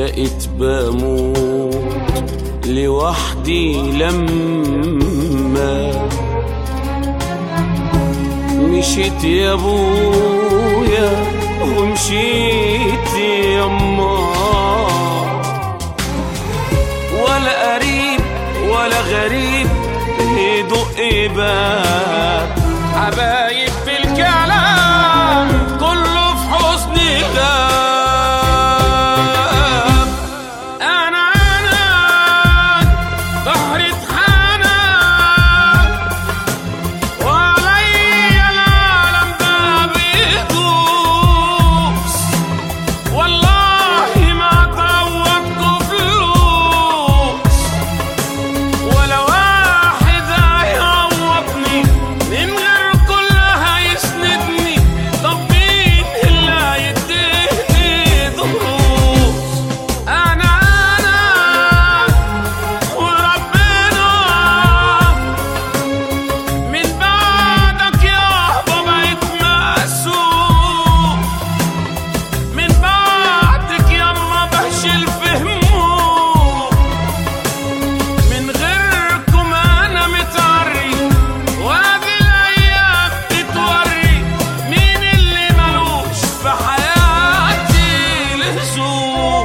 بقيت بموت لوحدي لما مشيت يا ابويا ومشيت يما ولا قريب ولا غريب يدق باب حبايب في الكلام كله في حسن غاب انا انا بحر حنان وعلي العالم ده بيدوس والله ما تعوضكوا فلوس ولا واحد هيعوضني من غير كل هيسندني طب مين اللي هيديني دروس انا انا وربنا من بعدك يابا بقيت مقسوم من بعدك ياما بهشل في هموم من غيركم انا متعري وادي الايام بتوري مين اللي ملوش في حياتي لزوم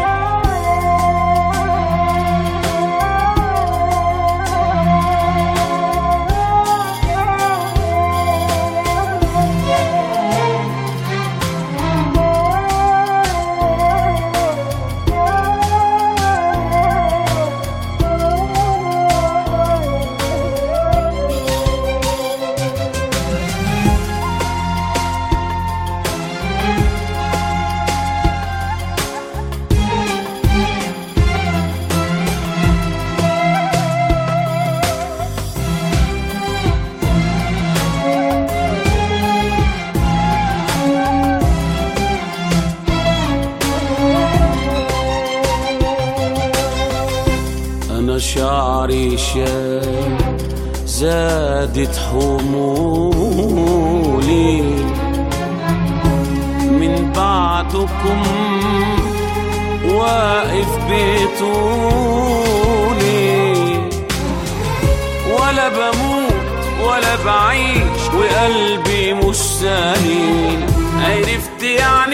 أنا شعري شاب زادت حمولي من بعدكم واقف بطولي ولا بموت ولا بعيش وقلبي مش سليم عرفت يعني